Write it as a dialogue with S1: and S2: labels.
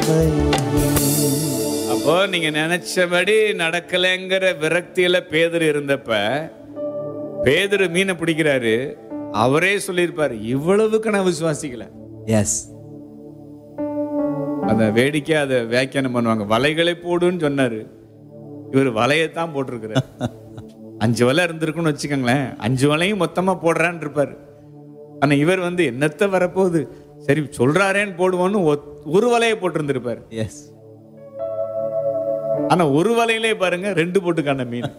S1: அப்போ நீங்க நினைச்சபடி நடக்கலைங்கிற விரக்தியில பேதர் இருந்தப்ப பேதர் மீனை பிடிக்கிறாரு அவரே சொல்லியிருப்பாரு இவ்வளவுக்கு நான் விசுவாசிக்கல
S2: எஸ்
S1: அந்த வேடிக்கை அதை வியாக்கியானம் பண்ணுவாங்க வலைகளை போடுன்னு சொன்னாரு இவர் வலையத்தான் போட்டிருக்கிறார் அஞ்சு வலை இருந்திருக்குன்னு வச்சுக்கோங்களேன் அஞ்சு வலையும் மொத்தமா போடுறான்னு இருப்பாரு ஆனா இவர் வந்து என்னத்த வரப்போகுது சரி சொல்றாரேன்னு போடுவோன்னு ஒத்- ஒரு வலையை போட்டிருந்திருப்பாரு
S2: எஸ்
S1: ஆனா ஒரு வலையிலே பாருங்க ரெண்டு போட்டுக்கான மீன்